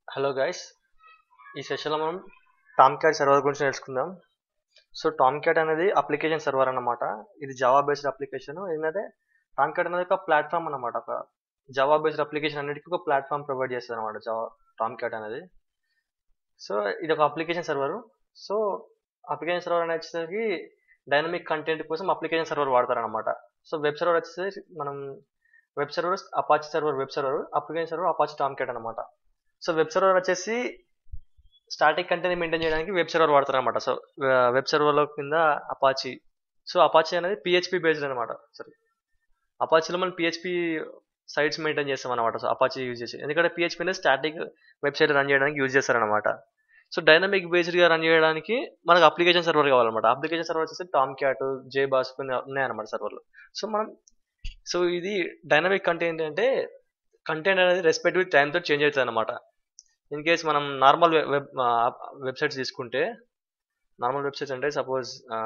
hello guys ఈ సెషన్లో మనం టామ్ క్యాట్ సర్వర్ గురించి నేర్చుకుందాం సో టామ్ క్యాట్ అనేది అప్లికేషన్ సర్వర్ అన్నమాట ఇది జావా బేస్డ్ అప్లికేషన్ ఏంటంటే టామ్ క్యాట్ అనేది ఒక ప్లాట్ఫామ్ అన్నమాట ఒక జావా బేస్డ్ అప్లికేషన్ అన్నిటికీ ఒక ప్లాట్ఫామ్ ప్రొవైడ్ చేస్తుంది అనమాట జావా టామ్ క్యాట్ అనేది సో ఇది ఒక application server so application server అనేది వచ్చేసరికి డైనమిక్ కంటెంట్ కోసం అప్లికేషన్ సర్వర్ వాడతారనమాట సో వెబ్ సర్వర్ వచ్చేసరికి మనం web server Apache server web server application server Apache Tomcat అనమాట సో వెబ్ సర్వర్ వచ్చేసి స్టాటిక్ కంటెంట్ మెయింటైన్ చేయడానికి వెబ్ సర్వర్ వాడతారు అనమాట సో వెబ్ సర్వర్లో కింద అపాచీ సో అపాచీ అనేది పిహెచ్పి బేస్డ్ అనమాట సరే అపాచీలో మనం పిహెచ్పి సైట్స్ మెయింటైన్ చేస్తాం అనమాట సో అపాచీ యూజ్ చేసి ఎందుకంటే పిహెచ్పి అనేది స్టాటిక్ వెబ్సైట్ రన్ చేయడానికి యూజ్ చేస్తారనమాట సో డైనమిక్ బేస్డ్గా రన్ చేయడానికి మనకు అప్లికేషన్ సర్వర్ కావాలన్నమాట అప్లికేషన్ సర్వర్ వచ్చేసి టామ్ క్యాట్ జే బాస్ కొన్ని ఉన్నాయన్నమాట సర్వర్లు సో మనం సో ఇది డైనమిక్ కంటెంట్ అంటే కంటెంట్ అనేది రెస్పెక్టివ్ టైంతో చేంజ్ అవుతుంది అనమాట ఇన్ కేస్ మనం నార్మల్ వెబ్ వెబ్సైట్స్ తీసుకుంటే నార్మల్ వెబ్సైట్స్ అంటే సపోజ్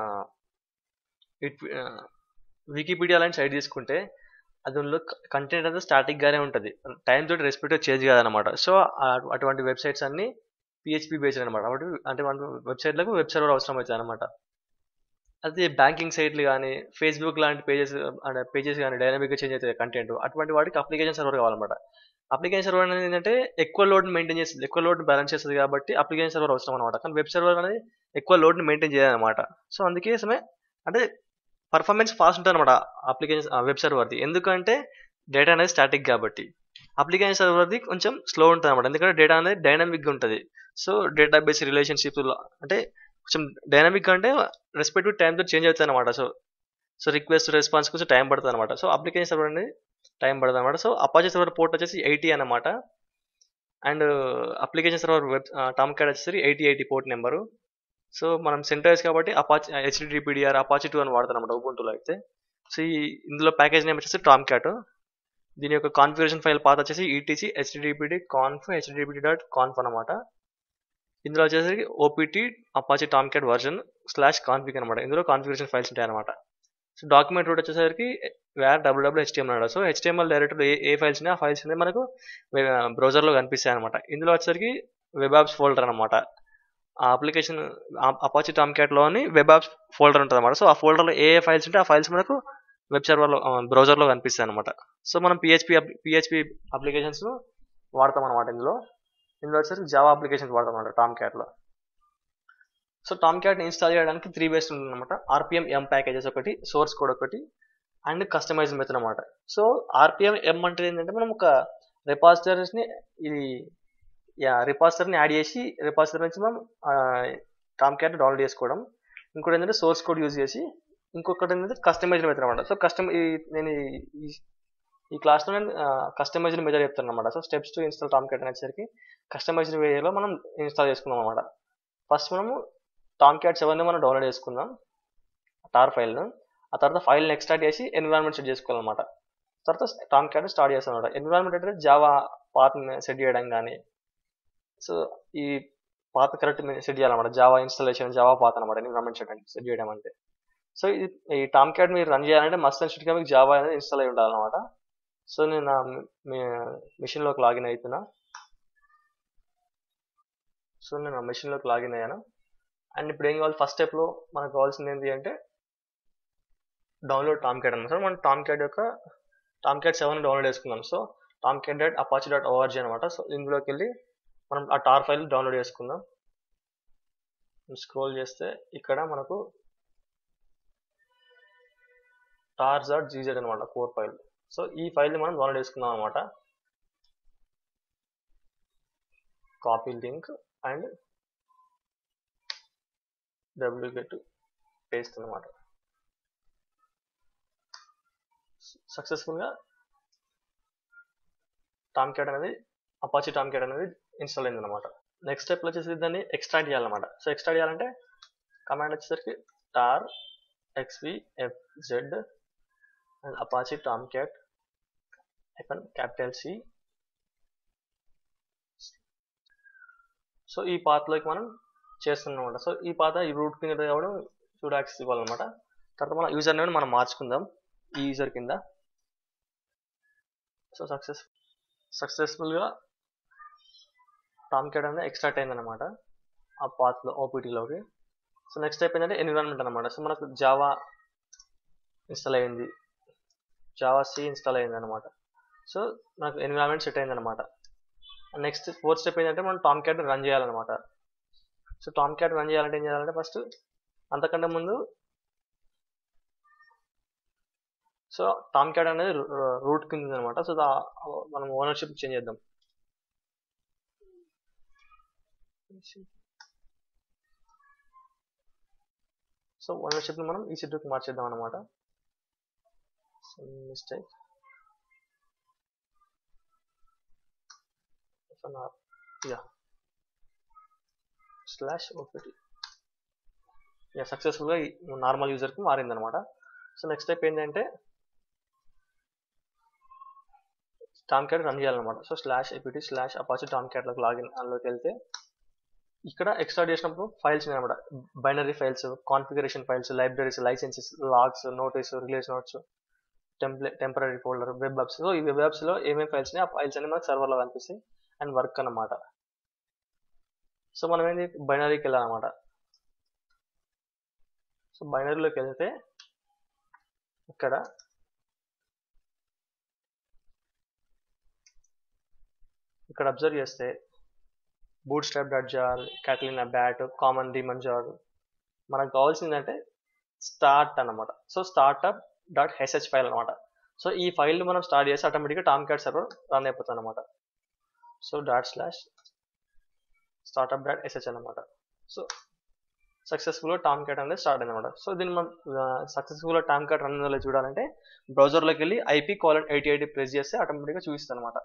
ఇట్ వికీపీడియా లాంటి సైట్ తీసుకుంటే అందులో కంటెంట్ అనేది స్టాటిక్ గానే ఉంటుంది టైం తోటి రెస్పెక్ట్ చేంజ్ కాదనమాట సో అటువంటి వెబ్సైట్స్ అన్ని పిహెచ్పి బేస్డ్ అనమాట కాబట్టి అంటే మన వెబ్సైట్లకు వెబ్ సర్వర్ అవసరం అవుతుంది అనమాట అదే బ్యాంకింగ్ సైట్లు కానీ ఫేస్బుక్ లాంటి పేజెస్ అంటే పేజెస్ కానీ డైనమిక్గా చేంజ్ అవుతుంది కంటెంట్ అటువంటి వాటికి అప్లికేషన్ సర్వర్ కావాలన్నమాట అప్లికేషన్ సర్వర్ అనేది ఏంటంటే ఎక్కువ లోడ్ మెయింటైన్ చేస్తుంది ఎక్కువ లోడ్ బ్యాలెన్స్ చేస్తుంది కాబట్టి అప్లికేషన్ సర్వర్ అవసరం అనమాట కానీ వెబ్ సర్వర్ అనేది ఎక్కువ లోడ్ని మెయింటైన్ చేయాలన్నమాట సో అందుకోసమే అంటే పర్ఫార్మెన్స్ ఫాస్ట్ ఉంటుంది అనమాట అప్లికేషన్ వెబ్ సర్వర్ది ఎందుకంటే డేటా అనేది స్టాటిక్ కాబట్టి అప్లికేషన్ సర్వర్ది కొంచెం స్లో ఉంటుంది అనమాట ఎందుకంటే డేటా అనేది డైనమిక్గా ఉంటుంది సో డేటాబేస్ రిలేషన్షిప్ అంటే కొంచెం డైనమిక్ అంటే రెస్పెక్టివ్ టైంతో చేంజ్ అవుతుంది అనమాట సో సో రిక్వెస్ట్ రెస్పాన్స్ కొంచెం టైం పడుతుంది అనమాట సో అప్లికేషన్ సర్వర్ అనేది టైం పడుతుంది అనమాట సో అపాచీ సర్వర్ పోర్ట్ వచ్చేసి ఎయిటీ అనమాట and application server web Tomcat వచ్చేసి eighty eighty port number so మనం సెంటర్స్ కాబట్టి అపాచీ హెచ్డిపిడిఆర్ అపాచీ టూ అని వాడతాం అనమాట ఉబుంటులో అయితే సో ఈ ఇందులో ప్యాకేజ్ నేమ్ వచ్చేసి టామ్ క్యాట్ దీని యొక్క కాన్ఫిగరేషన్ ఫైల్ పాత వచ్చేసి ETC HDPD conf HDPD dot conf అనమాట ఇందులో వచ్చేసరికి OPT Apache Tomcat version slash config అనమాట ఇందులో కాన్ఫిగరేషన్ ఫైల్స్ ఉంటాయి అనమాట సో డాక్యుమెంట్ రూట్ వచ్చేసరికి వేర్ డబ్ల్యూడబ్ల్యూ హెచ్టిఎంఎల్ అనమాట సో హెచ్టిఎంఎల్ డైరెక్టర్ ఏ ఏ ఫైల్స్ ఉన్నాయి ఆ ఫైల్స్ అనేది మనకు బ్రౌజర్లో కనిపిస్తాయి అనమాట ఇందులో వచ్చేసరికి వెబ్ యాప్స్ ఫోల్డర్ అనమాట ఆ అప్లికేషన్ అపాచీ టామ్ క్యాట్లోని వెబ్ యాప్స్ ఫోల్డర్ ఉంటుంది అనమాట సో ఆ ఫోల్డర్లో ఏ ఏ ఫైల్స్ ఉంటే ఆ ఫైల్స్ మనకు వెబ్ సర్వర్లో బ్రౌజర్లో కనిపిస్తాయి అనమాట సో మనం పిహెచ్పి పిహెచ్పి అప్లికేషన్స్ వాడతాం అనమాట ఇందులో ఇందులో వచ్చేసరికి జావా అప్లికేషన్స్ వాడతాం అనమాట టామ్ క్యాట్లో సో టామ్ క్యాట్ ఇన్స్టాల్ చేయడానికి త్రీ బేస్డ్ ఉంటుంది అనమాట ఆర్పిఎం ఎం ప్యాకేజెస్ ఒకటి సోర్స్ కోడ్ ఒకటి అండ్ కస్టమైజ్ మెథడ్ అనమాట సో ఆర్పిఎం ఎం అంటే ఏంటంటే మనం ఒక రిపాజిటరీస్ని ఇది యా రిపాజిటర్ని యాడ్ చేసి రిపాజిటర్ నుంచి మనం టామ్ క్యాట్ డౌన్లోడ్ చేసుకోవడం ఇంకోటి ఏంటంటే సోర్స్ కోడ్ యూజ్ చేసి ఇంకొకటి ఏంటంటే కస్టమైజ్డ్ మెథడ్ అనమాట సో కస్టమ్ నేను ఈ క్లాస్లో నేను కస్టమైజ్డ్ మెథడ్ చెప్తాను అనమాట so steps to install Tomcat అనేసరికి కస్టమైజ్డ్ వేలో మనం ఇన్స్టాల్ చేసుకుందాం అనమాట ఫస్ట్ మనము టామ్ క్యాట్ సెవెన్ మనం డౌన్లోడ్ చేసుకుందాం టార్ ఫైల్ను ఆ తర్వాత ఫైల్ని ఎక్స్ట్రాక్ట్ చేసి ఎన్విరాన్మెంట్ సెట్ చేసుకోవాలన్నమాట తర్వాత టామ్ క్యాట్ స్టార్ట్ చేస్తాం అనమాట ఎన్విరాన్మెంట్ అంటే జావా పాత్ సెట్ చేయడం కానీ సో ఈ పాత కరెక్ట్ సెట్ చేయాలన్నమాట జావా ఇన్స్టాలేషన్ జావా పాత్ అనమాట ఎన్విరాన్మెంట్ సెట్ సెట్ చేయడం అంటే సో ఇది ఈ టామ్ క్యాట్ మీరు రన్ చేయాలంటే మస్ట్ అండ్ షుడ్గా మీకు జావా అనేది ఇన్స్టాల్ అయి ఉండాలన్నమాట సో నేను నా మిషన్లోకి లాగిన్ అవుతున్నా సో నేను మెషిన్లోకి లాగిన్ అయ్యాను అండ్ ఇప్పుడు ఏం కావాలి ఫస్ట్ స్టెప్లో మనకు కావాల్సింది ఏంటి అంటే డౌన్లోడ్ టామ్ క్యాట్ అనమాట మనం టామ్ క్యాట్ యొక్క టామ్ క్యాట్ సెవెన్ డౌన్లోడ్ చేసుకుందాం so Tomcat dot Apache dot ORG అనమాట సో ఇందులోకి వెళ్ళి మనం ఆ టార్ ఫైల్ డౌన్లోడ్ చేసుకుందాం స్క్రోల్ చేస్తే ఇక్కడ మనకు టార్స్ డాట్ జీజెడ్ అనమాట కోర్ ఫైల్ సో ఈ ఫైల్ని మనం డౌన్లోడ్ చేసుకుందాం అనమాట కాపీ లింక్ అండ్ డబ్ల్యూగెట్ పేస్ట్ అనమాట సక్సెస్ఫుల్గా టామ్ క్యాట్ అనేది అపాచీ టామ్ క్యాట్ అనేది ఇన్స్టాల్ అయింది అనమాట నెక్స్ట్ స్టెప్ వచ్చేసి దాన్ని ఎక్స్ట్రాక్ట్ చేయాలన్నమాట సో ఎక్స్ట్రాక్ట్ చేయాలంటే కమాండ్ వచ్చేసరికి tar XV F Z and Apache Tomcat hyphen capital C so ఈ పాత్లోకి మనం చేస్తున్నాం సో ఈ పాత ఈ రూట్ కింద కావడం చూడ యాక్సెస్ ఇవ్వాలన్నమాట తర్వాత మన యూజర్ నేమ్ మనం మార్చుకుందాం ఈ యూజర్ కింద సో సక్సెస్ సక్సెస్ఫుల్గా టామ్ క్యాట్ అనేది ఎక్స్ట్రాక్ట్ అయింది అనమాట ఆ పాత్లో ఓపీటీలోకి సో నెక్స్ట్ స్టెప్ ఏంటంటే ఎన్విరాన్మెంట్ అనమాట సో మనకు జావా ఇన్స్టాల్ అయింది జావా సి ఇన్స్టాల్ అయింది అనమాట సో మనకు ఎన్విరాన్మెంట్ సెట్ అయింది అనమాట నెక్స్ట్ ఫోర్త్ స్టెప్ ఏంటంటే మనం టామ్ క్యాట్ రన్ చేయాలన్నమాట సో టామ్ క్యాట్ రన్ చేయాలంటే ఏం చేయాలంటే ఫస్ట్ అంతకంటే ముందు సో టామ్ క్యాట్ అనేది రూట్ కింద అనమాట సో మనం ఓనర్షిప్ చేంజ్ చేద్దాం సో ఓనర్షిప్ ని మనం ఈ సిటీకి మార్చేద్దాం అనమాట mistake yeah slash OPT yeah సక్సెస్ఫుల్గా నార్మల్ యూజర్కి మారిందనమాట సో నెక్స్ట్ స్టెప్ ఏంటంటే టామ్ క్యాట్ రన్ చేయాలన్నమాట so slash EPT slash Apache టామ్ క్యాట్లోకి లాగిన్ అందులోకి వెళ్తే ఇక్కడ ఎక్స్ట్రా చేసినప్పుడు ఫైల్స్ అనమాట binary files configuration files libraries licences logs notice release notes temple temporary folder web apps so ఈ వెబ్ యాప్స్లో ఏమేమి ఫైల్స్ ఆ ఫైల్స్ అన్ని మనకు సర్వర్లో కనిపిస్తాయి అండ్ వర్క్ అన్నమాట సో మనం ఏంటి బైనరీకి వెళ్ళాలన్నమాట సో బైనరీలోకి వెళ్తే ఇక్కడ ఇక్కడ అబ్జర్వ్ చేస్తే bootstrap dot jar Catalina bat common daemon jar మనకు కావాల్సిందంటే స్టార్ట్ అనమాట so startup dot HH file అనమాట సో ఈ ఫైల్ మనం స్టార్ట్ చేసి ఆటోమేటిక్గా టామ్ క్యాట్ సర్వర్ రన్ అయిపోతుంది అనమాట so dot slash startup dot SH అనమాట సో సక్సెస్ఫుల్గా టామ్ క్యాట్ అనేది స్టార్ట్ అనమాట సో దీన్ని మనం సక్సెస్ఫుల్గా టామ్ క్యాట్ రన్ అయ్యేలా చూడాలంటే బ్రౌజర్లోకి వెళ్ళి IP colon eighty eighty press చేస్తే ఆటోమేటిక్గా చూపిస్తుంది అనమాట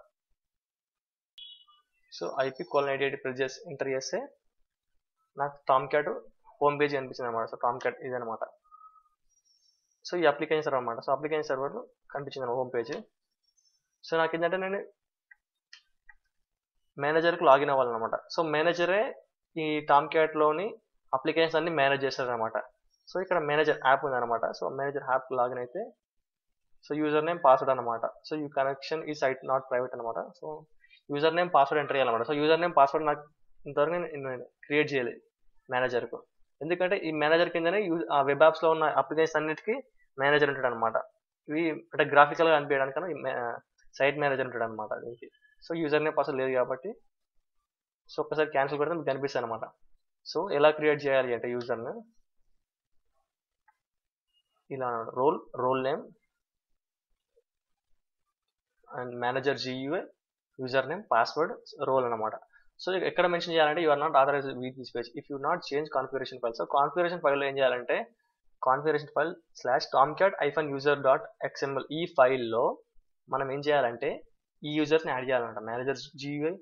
so IP colon eighty eighty press చేసి ఎంటర్ చేస్తే నాకు టామ్ క్యాట్ హోమ్ పేజ్ కనిపించింది అనమాట సో టామ్ క్యాట్ ఇదనమాట సో ఈ అప్లికేషన్ సర్వర్ అనమాట సో అప్లికేషన్ సర్వర్ కనిపించింది హోమ్ పేజ్ సో నాకు ఏంటంటే నేను మేనేజర్కి లాగిన్ అవ్వాలన్నమాట సో మేనేజరే ఈ టామ్ క్యాట్లోని అప్లికేషన్స్ అన్ని మేనేజ్ చేస్తారనమాట సో ఇక్కడ మేనేజర్ యాప్ ఉందన్నమాట సో మేనేజర్ యాప్ లాగిన్ అయితే సో యూజర్ నేమ్ పాస్వర్డ్ అనమాట సో ఈ కనెక్షన్ ఈ సైట్ నాట్ ప్రైవేట్ అనమాట so user name password enter చేయాలన్నమాట సో యూజర్ నేమ్ పాస్వర్డ్ నాకు ఇంతవరకు నేను క్రియేట్ చేయలేదు మేనేజర్కు ఎందుకంటే ఈ మేనేజర్ కిందనే ఆ వెబ్ యాప్స్లో ఉన్న అప్లికేషన్స్ అన్నిటికీ మేనేజర్ ఉంటాడు అనమాట ఇవి అంటే గ్రాఫికల్గా అనిపించడానికన్నా సైట్ మేనేజర్ ఉంటాడు అనమాట దీనికి సో యూజర్ నేమ్ పాస్వర్డ్ లేదు కాబట్టి సో ఒకసారి క్యాన్సిల్ పెడితే మీకు కనిపిస్తుంది అనమాట సో ఎలా క్రియేట్ చేయాలి అంటే యూజర్ని ఇలా role role name and manager GUA user name password role అనమాట సో ఎక్కడ మెన్షన్ చేయాలంటే you are not authorise with this page if you not change configuration file so configuration ఫైల్లో ఏం చేయాలంటే configuration file slash Tomcat hyphen user dot XML ఈ ఫైల్లో మనం ఏం చేయాలంటే ఈ యూజర్స్ని యాడ్ చేయాలన్నమాట మేనేజర్ జియూఐ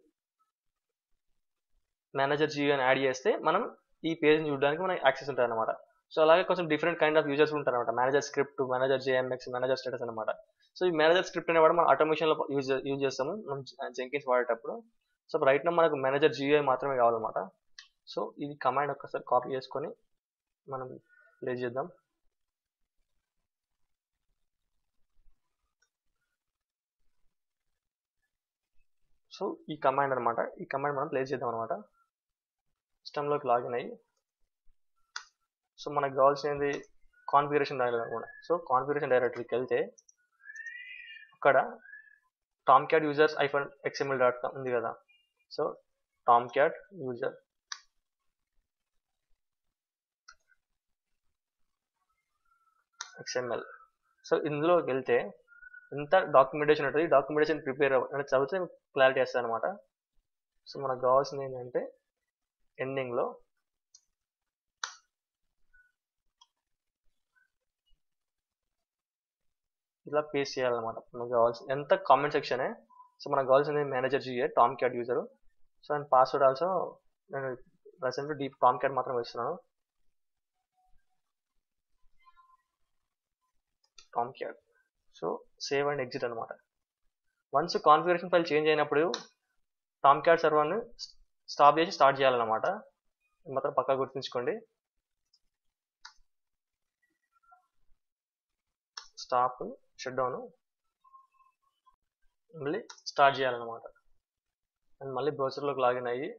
మేనేజర్ జియూఐని యాడ్ చేస్తే మనం ఈ పేజ్ని చూడడానికి మనకి యాక్సెస్ ఉంటుంది అనమాట సో అలాగే కొంచెం డిఫరెంట్ కైండ్ ఆఫ్ యూజర్స్ ఉంటారు అనమాట manager script manager JMX manager status అనమాట సో ఈ మేనేజర్ స్క్రిప్ట్ అనేవాడు మనం ఆటోమేషన్లో యూజ్ యూజ్ చేస్తాము మనం జెంకిన్స్ వాడేటప్పుడు సో రైట్ నా మనకు మేనేజర్ జియూఐ మాత్రమే కావాలన్నమాట సో ఇది కమాండ్ ఒక్కసారి కాపీ చేసుకొని మనం ప్లే చేద్దాం సో ఈ కమాండ్ అనమాట ఈ కమాండ్ మనం ప్లేస్ చేద్దాం అనమాట సిస్టంలోకి లాగిన్ అయ్యి సో మనకు కావాల్సినది కాన్ఫిగరేషన్ డైరెక్టరీ అనమాట సో కాన్ఫిగరేషన్ డైరెక్టరీకి వెళ్తే అక్కడ Tomcat users hyphen XML dot com ఉంది కదా so Tomcat user XML so ఇందులోకి వెళ్తే ఎంత డాక్యుమెంటేషన్ ఉంటుంది డాక్యుమెంటేషన్ ప్రిపేర్ అంటే చదివితే క్లారిటీ వస్తుంది అనమాట సో మనకు కావాల్సింది ఏంటంటే ఎండింగ్లో ఇలా పేస్ట్ చేయాలన్నమాట మనకు కావాల్సింది ఎంత కామెంట్ సెక్షనే సో మనకు కావాల్సింది manager GA Tomcat user so and password also నేను ప్రజెంట్ డీప్ టామ్ క్యాట్ మాత్రం వేస్తున్నాను Tomcat so save and exit అనమాట వన్స్ కాన్ఫిగరేషన్ ఫైల్ చేంజ్ అయినప్పుడు టామ్ క్యాట్ సర్వర్ని స్టాప్ చేసి స్టార్ట్ చేయాలన్నమాట మాత్రం పక్కా గుర్తుంచుకోండి స్టాప్ షట్ డౌన్ మళ్ళీ స్టార్ట్ చేయాలన్నమాట అండ్ మళ్ళీ బ్రౌజర్లోకి లాగిన్ అయ్యి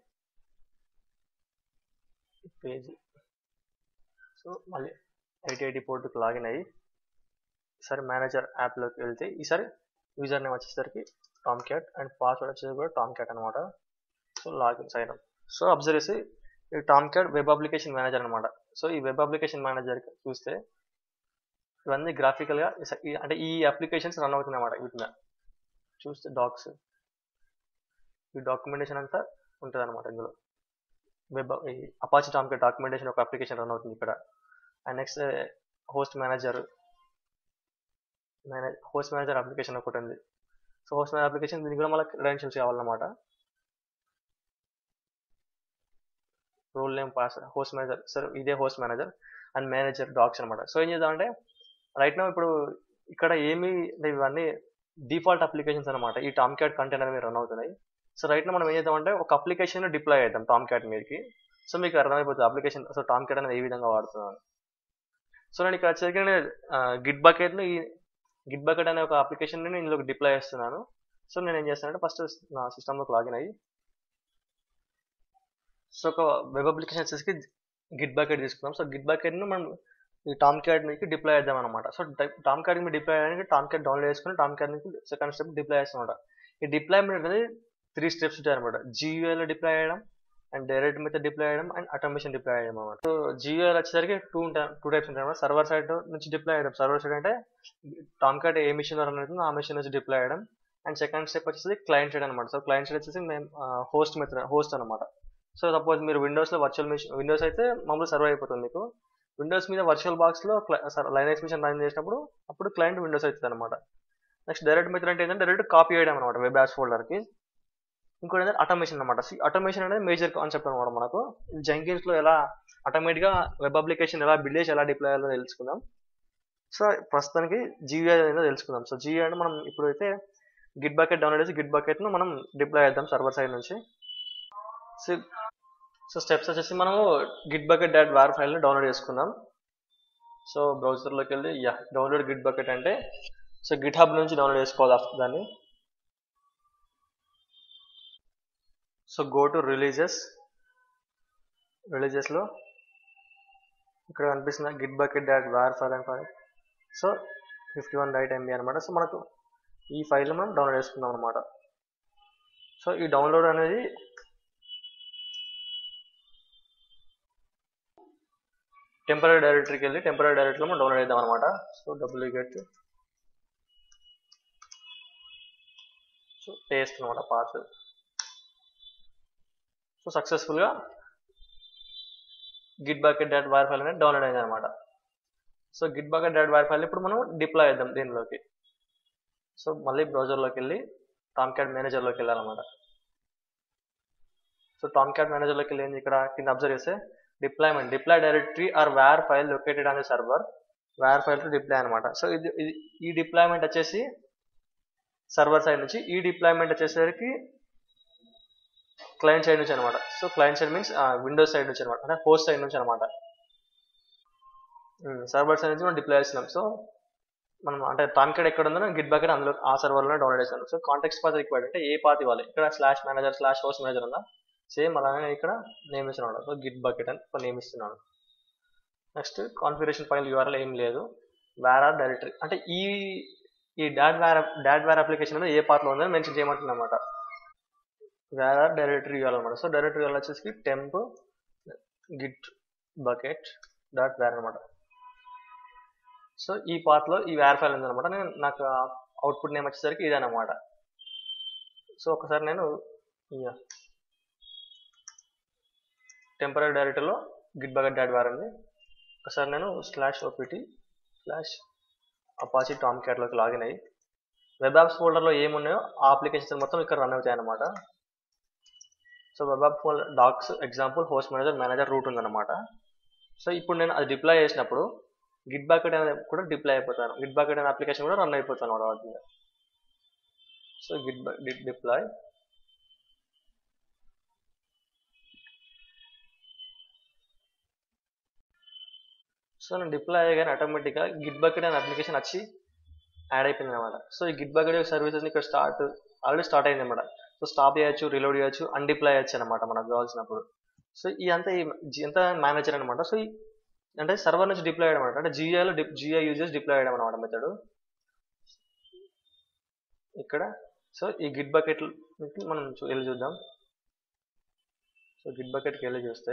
పేజ్ సో మళ్ళీ ఐటీఐటి పోర్టుకి లాగిన్ అయ్యి ఈసారి మేనేజర్ యాప్లోకి వెళ్తే ఈసారి యూజర్ నేమ్ వచ్చేసరికి టామ్ క్యాట్ అండ్ పాస్వర్డ్ వచ్చేసి కూడా టామ్ క్యాట్ అనమాట so login sign up so observe చేసి ఈ Tomcat web application manager అనమాట సో ఈ వెబ్ అప్లికేషన్ మేనేజర్ చూస్తే ఇవన్నీ గ్రాఫికల్గా అంటే ఈ అప్లికేషన్స్ రన్ అవుతుంది అనమాట వీటిని చూస్తే డాక్స్ ఈ డాక్యుమెంటేషన్ అంతా ఉంటుంది అనమాట ఇందులో వెబ్ ఈ అపాచి టామ్ క్యాట్ డాక్యుమెంటేషన్ ఒక అప్లికేషన్ రన్ అవుతుంది ఇక్కడ and next host manager manage host manager application ఒకటి ఉంది సో హోస్ట్ మేనేజర్ అప్లికేషన్ దీనికి కూడా మళ్ళీ క్రెడెన్షియల్స్ కావాలన్నమాట role name pass host manager sir ఇదే host manager and manager docs అనమాట సో ఏం చేద్దామంటే రైట్ నా ఇప్పుడు ఇక్కడ ఏమి ఇవన్నీ డిఫాల్ట్ అప్లికేషన్స్ అనమాట ఈ టామ్ క్యాట్ కంటైనర్ మీద రన్ అవుతున్నాయి సో రైట్ మనం ఏం చేద్దామంటే ఒక అప్లికేషన్ డిప్లాయ్ చేద్దాం టామ్ క్యాట్ మీదకి సో మీకు అర్థమైపోతుంది అప్లికేషన్ సో టామ్ క్యాట్ అనేది ఏ విధంగా వాడుతున్నాను సో నేను ఇక్కడ వచ్చేసరికి నేను గిట్ బకెట్ను ఈ గిట్ బకెట్ అనే ఒక అప్లికేషన్ నేను ఇందులోకి డిప్లాయ్ చేస్తున్నాను సో నేను ఏం చేస్తానంటే ఫస్ట్ నా సిస్టంలోకి లాగిన్ అయ్యి సో ఒక వెబ్ అప్లికేషన్ వచ్చేసి గిట్ బకెట్ తీసుకుందాం సో గిట్ బకెట్ను మనం ఈ టామ్ క్యాట్ మీకు డిప్లాయ్ చేద్దాం అనమాట సో టామ్ క్యాట్ మీరు డిప్లాయ్ చేయడానికి టామ్ క్యాట్ డౌన్లోడ్ చేసుకుని టామ్ క్యాట్ మీకు సెకండ్ స్టెప్ డిప్లాయ్ చేస్తాం ఈ డిప్లాయ్మెంట్ అనేది త్రీ స్టెప్స్ ఉంటాయి అనమాట జీయూఐలో డిప్లాయ్ చేయడం అండ్ డైరెక్ట్ మెథడ్ డిప్లాయ్ చేయడం అండ్ ఆటోమేషన్ డిప్లాయ్ చేయడం అనమాట సో జీయూఐలో వచ్చేసరికి టూ ఉంటాయి టూ టైప్స్ ఉంటాయి అనమాట సర్వర్ సైడ్ నుంచి డిప్లాయ్ చేయడం సర్వర్ సైడ్ అంటే టామ్ క్యాట్ ఏ మిషన్ రన్ అవుతుందో ఆ మిషన్ నుంచి డిప్లాయ్ చేయడం అండ్ సెకండ్ స్టెప్ వచ్చేసి క్లయింట్ సైడ్ అనమాట సో క్లయింట్ సైడ్ వచ్చేసి మేము హోస్ట్ మెథడ్ హోస్ట్ అనమాట సో సపోజ్ మీరు విండోస్లో వర్చువల్ మిషన్ విండోస్ అయితే మామూలు సర్వ్ అయిపోతుంది మీకు విండోస్ మీద వర్చువల్ బాక్స్లో లైనెక్స్ మిషన్ రన్ చేసినప్పుడు అప్పుడు క్లయింట్ విండోస్ అవుతుంది అనమాట నెక్స్ట్ డైరెక్ట్ మెథడ్ అంటే ఏంటంటే డైరెక్ట్ కాపీ చేయడం అనమాట వెబ్ యాప్స్ ఫోల్డర్కి ఇంకోటి ఏంటంటే ఆటోమేషన్ అనమాట ఆటోమేషన్ అనేది మేజర్ కాన్సెప్ట్ అనమాట మనకు జంకిన్స్లో ఎలా ఆటోమేటిక్గా వెబ్ అప్లికేషన్ ఎలా బిల్డ్ చేసి ఎలా డిప్లాయ్ అయ్యాలో తెలుసుకుందాం సో ప్రస్తుతానికి జీవీ అనేది తెలుసుకుందాం సో జీవీ అంటే మనం ఇప్పుడైతే గిట్ బకెట్ డౌన్లోడ్ చేసి గిట్ బకెట్ను మనం డిప్లాయ్ చేద్దాం సర్వర్ సైడ్ నుంచి సో సో స్టెప్స్ వచ్చేసి మనము గిట్ బకెట్ డాట్ వార్ ఫైల్ని డౌన్లోడ్ చేసుకుందాం సో బ్రౌజర్లోకి వెళ్ళి యా డౌన్లోడ్ గిట్ బకెట్ అంటే సో గిట్ హబ్ నుంచి డౌన్లోడ్ చేసుకోవాలి దాన్ని సో గో టు రిలీజెస్ రిలీజెస్లో ఇక్కడ కనిపిస్తుంది git bucket dot war file and file so fifty one right MB అనమాట సో మనకు ఈ ఫైల్ మనం డౌన్లోడ్ చేసుకుందాం అనమాట సో ఈ డౌన్లోడ్ అనేది టెంపరీ డైరెక్టరీకి వెళ్ళి టెంపరీ డైరెక్టరీలో మనం డౌన్లోడ్ చేద్దాం అనమాట సో డబ్ల్యూ గెట్ సో పేస్ట్ అనమాట పాత్ సో సక్సెస్ఫుల్గా git bucket dot war file అనేది డౌన్లోడ్ అయింది అనమాట so git bucket dot war file ఇప్పుడు మనం డిప్లాయ్ చేద్దాం దీనిలోకి సో మళ్ళీ బ్రౌజర్లోకి వెళ్ళి టామ్ క్యాట్ మేనేజర్లోకి వెళ్ళాలన్నమాట సో టామ్ క్యాట్ మేనేజర్లోకి వెళ్ళి ఇక్కడ కింద అబ్జర్వ్ చేస్తే deployment deploy directory or war file located on the server war file to deploy అనమాట సో ఇది ఇది ఈ డిప్లాయ్మెంట్ వచ్చేసి సర్వర్ సైడ్ నుంచి ఈ డిప్లాయ్మెంట్ వచ్చేసరికి క్లయింట్ సైడ్ నుంచి అనమాట so client side means Windows side నుంచి అనమాట అంటే హోస్ట్ సైడ్ నుంచి అనమాట సర్వర్ సైడ్ నుంచి మనం డిప్లాయ్ చేస్తున్నాం సో మనం అంటే టామ్కెడ్ ఎక్కడ ఉందో గిట్ బకెట్ అందులో ఆ సర్వర్లో డౌన్లోడ్ చేస్తాను సో కాంటాక్ట్ పాత్ రిక్వైర్డ్ అంటే ఏ పాత్ ఇవ్వాలి ఇక్కడ slash manager slash host manager ఉందా సేమ్ అలానే ఇక్కడ నేమ్ ఇస్తున్నాడు సో గిట్ బకెట్ అని ఒక నేమ్ ఇస్తున్నాడు నెక్స్ట్ కాన్ఫిగరేషన్ ఫైల్ యూఆర్ఎల్ ఏం లేదు వేర్ ఆర్ డైరెక్టరీ అంటే ఈ ఈ dot war dot war application అనేది ఏ పార్ట్లో ఉందని మెన్షన్ చేయమంటుంది అనమాట వేర్ ఆర్ డైరెక్టరీ ఇవ్వాలన్నమాట సో డైరెక్టరీ వచ్చేసి temp git bucket dot war అనమాట సో ఈ పాత్లో ఈ వేర్ ఫైల్ ఉందన్నమాట నేను నాకు అవుట్పుట్ నేమ్ వచ్చేసరికి ఇదన్నమాట సో ఒకసారి నేను టెంపరీ డైరెక్టరీలో గిట్ బకెట్ డాట్ వేర్ ఉంది ఒకసారి నేను స్లాష్ ఓపీటీ స్లాష్ అపాచి టామ్ క్యాట్లోకి లాగిన్ అయ్యి వెబ్ యాప్స్ ఫోల్డర్లో ఏమున్నాయో ఆ అప్లికేషన్స్ మొత్తం ఇక్కడ రన్ అవుతాయి అనమాట so web app folder docs example host manager manager root ఉందన్నమాట సో ఇప్పుడు నేను అది డిప్లాయ్ చేసినప్పుడు గిట్ బకెట్ అనేది కూడా డిప్లాయ్ అయిపోతాను గిట్ బకెట్ అనే అప్లికేషన్ కూడా రన్ అయిపోతాను అనమాట వాటి మీద so git git deploy so నేను డిప్లాయ్ అయ్యగానే ఆటోమేటిక్గా గిట్ బకెట్ అనే అప్లికేషన్ వచ్చి యాడ్ అయిపోయింది అనమాట సో ఈ గిట్ బకెట్ సర్వీసెస్ ఇక్కడ స్టార్ట్ ఆల్రెడీ స్టార్ట్ అయింది అనమాట సో స్టాప్ చేయొచ్చు రిలోడ్ చేయొచ్చు అన్డిప్లాయ్ చేయొచ్చు అనమాట మనకు కావాల్సినప్పుడు సో ఇదంతా ఎంత మేనేజర్ అనమాట సో అంటే సర్వర్ నుంచి డిప్లాయ్ చేయడం అనమాట అంటే జిఐలో జిఐ యూజ్ చేసి డిప్లాయ్ చేయడం అనమాట మెథడ్ ఇక్కడ సో ఈ గిట్ బకెట్ మనం చూ- వెళ్ళి చూద్దాం సో గిట్ బకెట్కి వెళ్ళి చూస్తే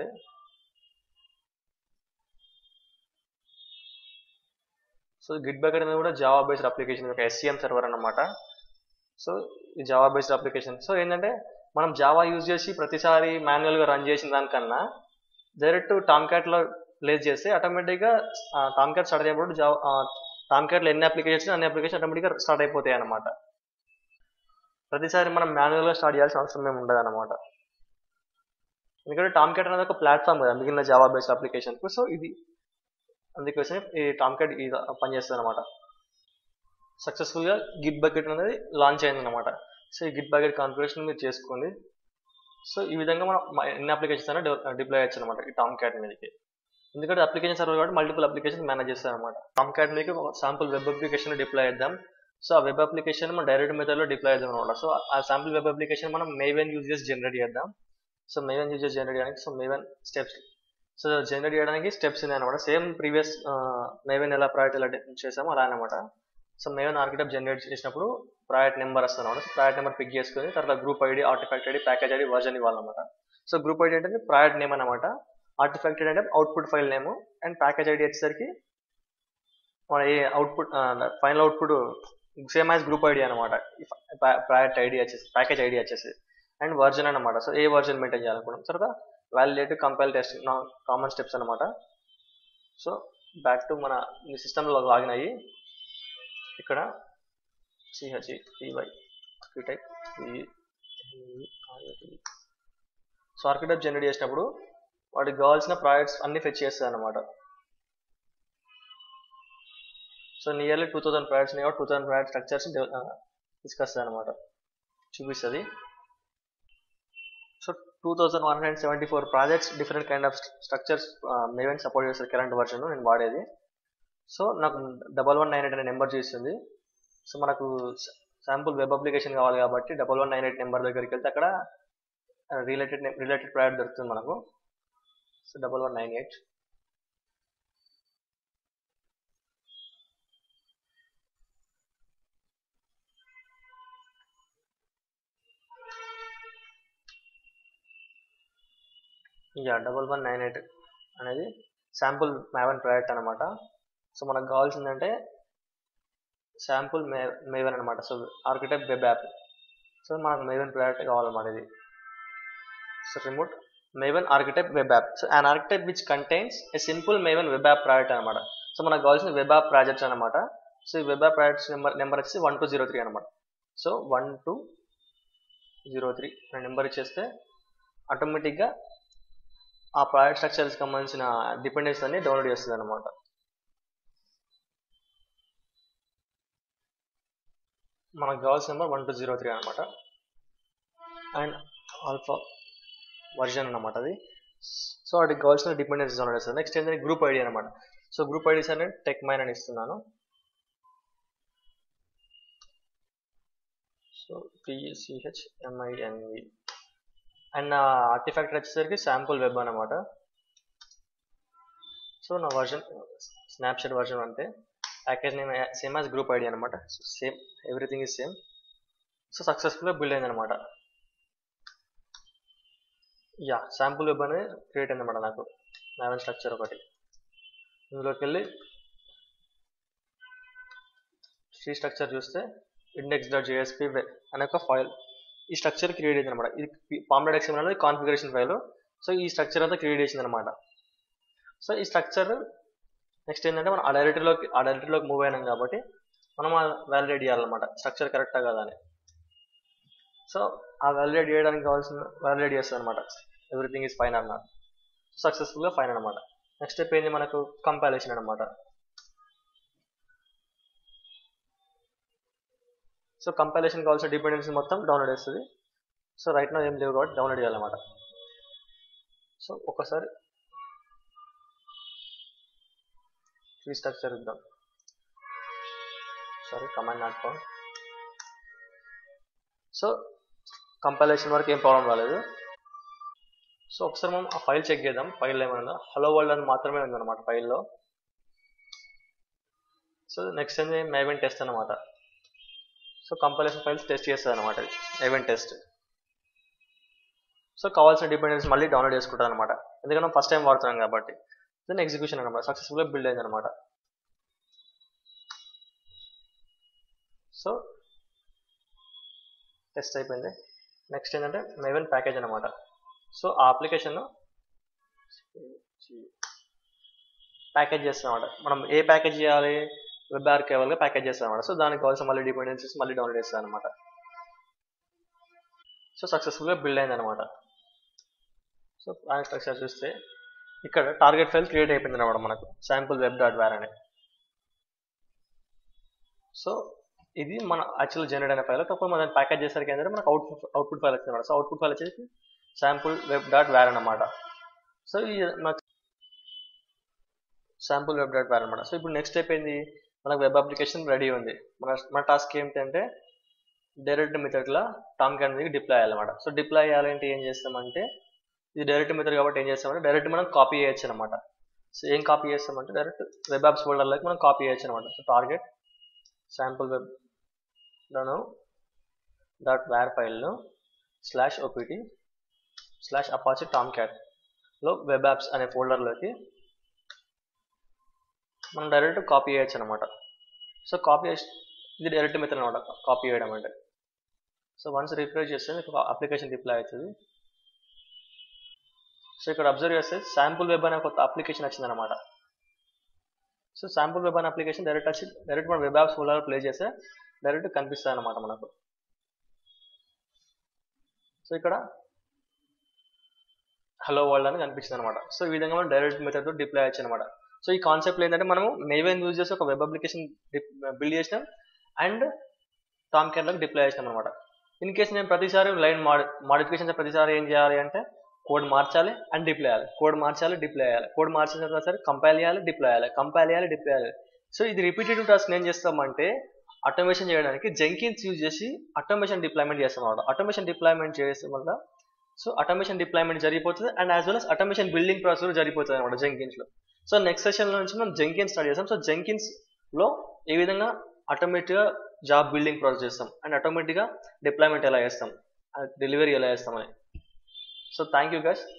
సో గిట్ బకెట్ అనేది కూడా జావా బేస్డ్ అప్లికేషన్ ఒక ఎస్సిఎం సర్వర్ అన్నమాట సో ఈ జావా బేస్డ్ అప్లికేషన్ సో ఏంటంటే మనం జావా యూజ్ చేసి ప్రతిసారి మాన్యువల్గా రన్ చేసిన దానికన్నా డైరెక్ట్ టామ్ క్యాట్లో ప్లేస్ చేస్తే ఆటోమేటిక్గా టామ్ క్యాట్ స్టార్ట్ అయినప్పుడు జావా టామ్ క్యాట్లో ఎన్ని అప్లికేషన్స్ అన్ని అప్లికేషన్ ఆటోమేటిక్గా స్టార్ట్ అయిపోతాయి అన్నమాట ప్రతిసారి మనం మాన్యువల్గా స్టార్ట్ చేయాల్సిన అవసరం ఏమి ఉండదు అనమాట ఎందుకంటే టామ్ క్యాట్ అనేది ఒక ప్లాట్ఫామ్ కదా మిగిలిన జావా బేస్డ్ అప్లికేషన్ సో ఇది అందుకోసం ఈ టామ్ క్యాట్ ఇది పనిచేస్తుంది అనమాట సక్సెస్ఫుల్గా గిట్ బకెట్ అనేది లాంచ్ అయింది అనమాట సో ఈ గిట్ బకెట్ కాన్ఫిగరేషన్ మీరు చేసుకోండి సో ఈ విధంగా మనం మ- ఎన్ని అప్లికేషన్స్ అయినా డిప్లాయ్ చేయొచ్చు అనమాట ఈ టామ్ క్యాట్ మీదకి ఎందుకంటే అప్లికేషన్ సర్వర్ కాబట్టి మల్టిపుల్ అప్లికేషన్ మేనేజ్ చేస్తారు అనమాట టామ్ క్యాట్ మీదకి ఒక శాంపుల్ వెబ్ అప్లికేషన్ డిప్లాయ్ చేద్దాం సో ఆ వెబ్ అప్లికేషన్ మనం డైరెక్ట్ మెథడ్లో డిప్లాయ్ చేద్దాం అనమాట సో ఆ శాంపుల్ వెబ్ అప్లికేషన్ మనం మేవెన్ యూజ్ చేసి జనరేట్ చేద్దాం సో మేవెన్ యూజ్ చేసి జనరేట్ చేయడానికి so Maven steps so generate చేయడానికి స్టెప్స్ ఉన్నాయి అనమాట సేమ్ ప్రీవియస్ మేవెన్ ఎలా ప్రాజెక్ట్ ఎలా చేసామో అలా అనమాట సో మేవెన్ ఆర్కిటెక్ట్ జనరేట్ చేసినప్పుడు ప్రాజెక్ట్ నెంబర్ వస్తుంది అనమాట సో ప్రాజెక్ట్ నెంబర్ పిక్ చేసుకొని తర్వాత group ID artifact ID package ID version ఇవ్వాలన్నమాట సో గ్రూప్ ఐడి అంటే ప్రాజెక్ట్ నేమ్ అనమాట ఆర్టిఫాక్ట్ అంటే output file name and package ID వచ్చేసరికి మన ఏ output final output same as group ID అనమాట ప్రాజెక్ట్ ఐడి వచ్చేసి ప్యాకేజ్ ఐడి వచ్చేసి అండ్ వర్జన్ అనమాట సో ఏ వర్జన్ మెయింటైన్ చేయాలనుకున్నాం తర్వాత validate compile test common steps అనమాట సో బ్యాక్ టు మన సిస్టంలో లాగిన్ అయ్యి ఇక్కడ సిహెచ్ ఈవై ఆర్కిటెక్ట్ సో ఆర్కిటెక్ట్ జనరేట్ చేసినప్పుడు వాటికి కావాల్సిన ప్రాజెక్ట్స్ అన్ని ఫెచ్ చేస్తుంది అనమాట so nearly two thousand projects two thousand project structures తీసుకొస్తుంది అనమాట చూపిస్తుంది so two thousand one hundred seventy four projects different kind of structures Maven support చేస్తుంది కరెంట్ వర్షన్ నేను వాడేది సో నాకు డబల్ వన్ నైన్ ఎయిట్ అనే నెంబర్ చూస్తుంది so మనకు శాంపుల్ వెబ్ అప్లికేషన్ కావాలి కాబట్టి double one nine eight number దగ్గరికి వెళ్తే అక్కడ రిలేటెడ్ రిలేటెడ్ ప్రాడక్ట్ దొరుకుతుంది మనకు so double one nine eight yeah double one nine eight అనేది శాంపుల్ మేవన్ ప్రాజెక్ట్ అనమాట సో మనకు కావాల్సిందంటే శాంపుల్ మే మేవన్ అనమాట so architect web app so మనకు మేవన్ ప్రాజెక్ట్ కావాలన్నమాట ఇది so remote Maven architect web app so an architect which contains a simple Maven web app project అనమాట సో మనకు కావాల్సిన వెబ్ యాప్ ప్రాజెక్ట్స్ అనమాట సో ఈ web app projects number number వచ్చి one two zero three అనమాట so one two zero three అనే number ఇచ్చేస్తే ఆటోమేటిక్గా ఆ ప్రాజెక్ట్ స్ట్రక్చర్స్ సంబంధించిన డిపెండెన్స్ అన్ని డౌన్లోడ్ చేస్తుంది అనమాట మనకు కావాల్సిన number one two zero three అనమాట అండ్ ఆల్ఫా వర్జన్ అనమాట అది సో వాటికి కావాల్సిన డిపెండెన్సీస్ డౌన్లోడ్ చేస్తుంది నెక్స్ట్ ఏంటంటే గ్రూప్ ఐడి అనమాట సో గ్రూప్ ఐడీస్ అనేది టెక్ మైన్ అని ఇస్తున్నాను సో టిసిహెచ్ ఎంఐఎన్ఈ అండ్ నా ఆర్టిఫాక్ట్ వచ్చేసరికి శాంపుల్ వెబ్ అనమాట సో నా వర్జన్ స్నాప్షాట్ వర్జన్ అంతే package name same as group ID అనమాట same everything is same so సక్సెస్ఫుల్గా బిల్డ్ అయింది అనమాట యా శాంపుల్ వెబ్ అనేది క్రియేట్ అయింది అనమాట నాకు నావెన్ స్ట్రక్చర్ ఒకటి ఇందులోకి వెళ్ళి సి స్ట్రక్చర్ చూస్తే ఇండెక్స్ డాట్ జేఎస్పి అనే ఒక ఫైల్ ఈ స్ట్రక్చర్ క్రియేట్ అయింది అనమాట ఇది పాంప్లెట్ ఎక్స్ఎంఎల్ అనేది కాన్ఫిగరేషన్ ఫైల్ సో ఈ స్ట్రక్చర్ అంతా క్రియేట్ చేసింది అనమాట సో ఈ స్ట్రక్చర్ నెక్స్ట్ ఏంటంటే మనం ఆ డైరెక్టరీలోకి ఆ డైరెక్టరీలోకి మూవ్ అయినాం కాబట్టి మనం వ్యాలిడేట్ చేయాలన్నమాట స్ట్రక్చర్ కరెక్టా కదా అని సో ఆ వ్యాలిడేట్ చేయడానికి కావాల్సిన వ్యాలిడేట్ చేస్తుంది అనమాట ఎవ్రీథింగ్ ఈజ్ ఫైన్ అన్నమాట సక్సెస్ఫుల్గా ఫైన్ అనమాట నెక్స్ట్ స్టెప్ ఏంది మనకు కంపాలేషన్ అనమాట సో కంపాలేషన్ కావాల్సిన డిపెండెన్సీ మొత్తం డౌన్లోడ్ చేస్తుంది సో రైట్ నా ఏం లేవు కాబట్టి డౌన్లోడ్ చేయాలన్నమాట సో ఒకసారి ట్రీ స్ట్రక్చర్ ఇద్దాం sorry command not found so compilation వరకు ఏం ప్రాబ్లం రాలేదు సో ఒకసారి మనం ఆ ఫైల్ చెక్ చేద్దాం ఫైల్ ఏమైనా హలో వరల్డ్ అని మాత్రమే ఉందన్నమాట ఫైల్లో సో నెక్స్ట్ ఏంది మేవెన్ టెస్ట్ అనమాట సో కంపైలేషన్ ఫైల్స్ టెస్ట్ చేస్తుంది అనమాట ఈవెంట్ టెస్ట్ సో కావాల్సిన డిపెండెన్స్ మళ్ళీ డౌన్లోడ్ చేసుకుంటాను అనమాట ఎందుకంటే మనం ఫస్ట్ టైం వాడుతున్నాం కాబట్టి దెన్ ఎగ్జిక్యూషన్ అనమాట సక్సెస్ఫుల్గా బిల్డ్ అయింది అనమాట సో టెస్ట్ అయిపోయింది నెక్స్ట్ ఏంటంటే మేవెన్ ప్యాకేజ్ అనమాట సో ఆ అప్లికేషన్ ప్యాకేజ్ చేస్తాం అనమాట మనం ఏ ప్యాకేజ్ చేయాలి వెబ్ ఆర్కేవల్గా ప్యాకేజ్ చేస్తాం అనమాట సో దానికి కావాల్సిన మళ్ళీ డిపెండెన్సీస్ మళ్ళీ డౌన్లోడ్ చేస్తాను అనమాట సో సక్సెస్ఫుల్గా బిల్డ్ అయింది అనమాట సో ప్లాన్ స్ట్రక్చర్ చూస్తే ఇక్కడ టార్గెట్ ఫైల్ క్రియేట్ అయిపోయింది అనమాట మనకు శాంపుల్ వెబ్ డాట్ వేర్ అని సో ఇది మన యాక్చువల్ జనరేట్ అయిన ఫైల్ కాకపోతే మనం ప్యాకేజ్ చేసరికి ఏంటంటే మనకు అవుట్పుట్ అవుట్పుట్ ఫైల్ వచ్చింది అనమాట సో అవుట్పుట్ ఫైల్ వచ్చేసి శాంపుల్ వెబ్ డాట్ వేర్ అనమాట సో ఈ మనకు శాంపుల్ వెబ్ డాట్ వేర్ అనమాట సో ఇప్పుడు నెక్స్ట్ స్టెప్ ఏంది మనకు వెబ్ అప్లికేషన్ రెడీ ఉంది మన మన టాస్క్ ఏంటంటే డైరెక్ట్ మెథడ్లో టామ్ క్యాన్ మీద డిప్లాయ్ అయ్యాలన్నమాట సో డిప్లాయ్ చేయాలంటే ఏం చేస్తామంటే ఇది డైరెక్ట్ మెథడ్ కాబట్టి ఏం చేస్తామంటే డైరెక్ట్ మనం కాపీ చేయొచ్చు అనమాట సో ఏం కాపీ చేస్తామంటే డైరెక్ట్ వెబ్ యాప్స్ ఫోల్డర్లోకి మనం కాపీ చేయొచ్చు అనమాట సో టార్గెట్ శాంపుల్ వెబ్ లోను డాట్ వేర్ ఫైల్ను స్లాష్ ఓపీటీ స్లాష్ అపాచి టామ్ క్యాట్లో వెబ్ యాప్స్ అనే ఫోల్డర్లోకి మనం డైరెక్ట్ కాపీ చేయొచ్చు అనమాట సో కాపీ ఇది డైరెక్ట్ మెథడ్ అనమాట కాపీ చేయడం అంటే సో వన్స్ రిఫ్రెష్ చేస్తే మీకు అప్లికేషన్ డిప్లాయ్ అవుతుంది సో ఇక్కడ అబ్జర్వ్ చేస్తే శాంపుల్ వెబ్ అనే కొత్త అప్లికేషన్ వచ్చింది అనమాట సో శాంపుల్ వెబ్ అనే అప్లికేషన్ డైరెక్ట్ వచ్చి డైరెక్ట్ మన వెబ్ యాప్స్ ఫోల్డర్ ప్లే చేస్తే డైరెక్ట్ కనిపిస్తుంది అనమాట మనకు సో ఇక్కడ హలో వరల్డ్ అని కనిపిస్తుంది అనమాట సో ఈ విధంగా మనం డైరెక్ట్ మెథడ్తో డిప్లాయ్ అయ్యచ్చు అనమాట సో ఈ కాన్సెప్ట్ ఏంటంటే మనము మేవేన్ యూజ్ చేసి ఒక వెబ్ అప్లికేషన్ బిల్డ్ చేసినాం అండ్ టామ్ క్యాన్లోకి డిప్లాయ్ చేసినాం అనమాట ఇన్ కేసు నేను ప్రతిసారి లైన్ మాడి మాడిఫికేషన్ ప్రతిసారి ఏం చేయాలి అంటే కోడ్ మార్చాలి అండ్ డిప్లై చేయాలి కోడ్ మార్చాలి డిప్లై చేయాలి కోడ్ మార్చిన తర్వాత సరే కంపైల్ చేయాలి డిప్లై చేయాలి కంపైల్ చేయాలి డిప్లై చేయాలి సో ఇది రిపీటెడ్ టాస్క్ ఏం చేస్తామంటే ఆటోమేషన్ చేయడానికి జెంకిన్స్ యూజ్ చేసి ఆటోమేషన్ డిప్లాయ్మెంట్ చేస్తాం అనమాట ఆటోమేషన్ డిప్లాయ్మెంట్ చేసే వల్ల సో ఆటోమేషన్ డిప్లాయ్మెంట్ జరిగిపోతుంది and as well as automation building process జరిగిపోతుంది అనమాట జెంకిన్స్ లో సో నెక్స్ట్ సెషన్ లో నుంచి మనం జెంకిన్స్ స్టార్ట్ చేస్తాం సో జెంకిన్స్ లో ఏ విధంగా ఆటోమేటిక్ గా జాబ్ బిల్డింగ్ ప్రాసెస్ చేస్తాం అండ్ ఆటోమేటిక్ గా డిప్లాయ్మెంట్ ఎలా చేస్తాం డెలివరీ ఎలా చేస్తాం అని సో థ్యాంక్ యూ గైస్